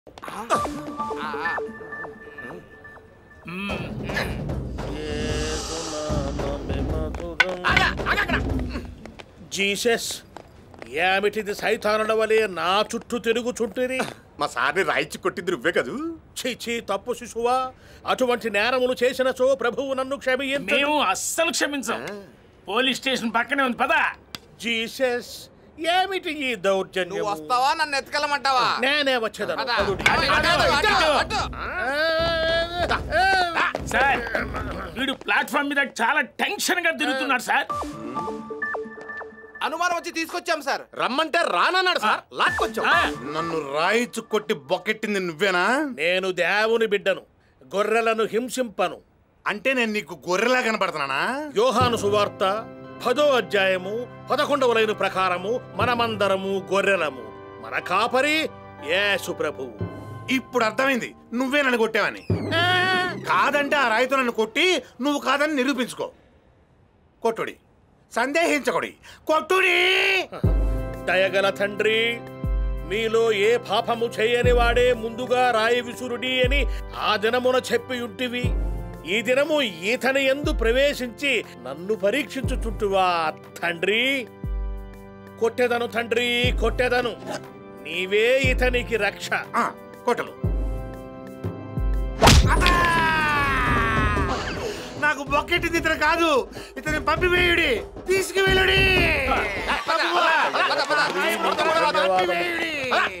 Jesus ఏమిటిది సైతానుల వలె నా చుట్టూ తిరుగుచుంటిరి మా సార్ని రాయిచ్చి కొట్టింది నువ్వే కదూ చీచీ తప్పు శిశువా అటువంటి నేరములు చేసినచో ప్రభువు నన్ను క్షమించు మేము అస్సలు క్షమించం పోలీస్ స్టేషన్ పక్కనే ఉంది పదా జీసస్ ఏమిటి ఈ దౌర్జన్యం నువ్వు వస్తావా నన్ను ఎత్తుకెళ్ళమంటావా నేనే వచ్చేదను పద. పదుడి. అటు, అటు, అటు, అటు. సార్ వీడు ప్లాట్ఫామ్ మీద చాలా టెన్షన్ గా తిరుగుతున్నాడు సార్ అనుమానం వచ్చి తీసుకొచ్చాం సార్ రమ్మంటే రానన్నాడు సార్ లాక్కొచ్చావు ఆ. నన్ను రాయిచ్చు కొట్టి బొక్కెట్టింది నువ్వేనా నేను దేవుని బిడ్డను గొర్రెలను హింసింపను అంటే నేను నీకు గొర్రెలా కనపడుతున్నానా యోహాను సువార్త పదో అధ్యాయము పదకొండవ లైను ప్రకారము మనమందరము గొర్రెలము మన కాపరి యేసు ప్రభువు ఇప్పుడు అర్థమైంది నువ్వే నన్ను కొట్టావని కాదంటే ఆ రాయితో నన్ను కొట్టి నువ్వు కాదని నిరూపించుకో కొట్టుడి సందేహించకుడి కొట్టుడి దయగల తండ్రి మీలో ఏ పాపము చేయని వాడే ముందుగా రాయి విసురుడి అని ఆ దినమున చెప్పి ఉంటివి ఈ దినము ఈతని ఎందు ప్రవేశించి నన్ను పరీక్షించుచుంటువా తండ్రి కొట్టెదను తండ్రి కొట్టెదను నీవే ఇతనికి రక్ష ఆ, కొట్టలు నాకు బొక్కెట్టింది ఇతను కాదు ఇతని పంపివేయుడి తీసుకువెళ్ళుడి పద, పద, పద, పద. పంపివేయుడి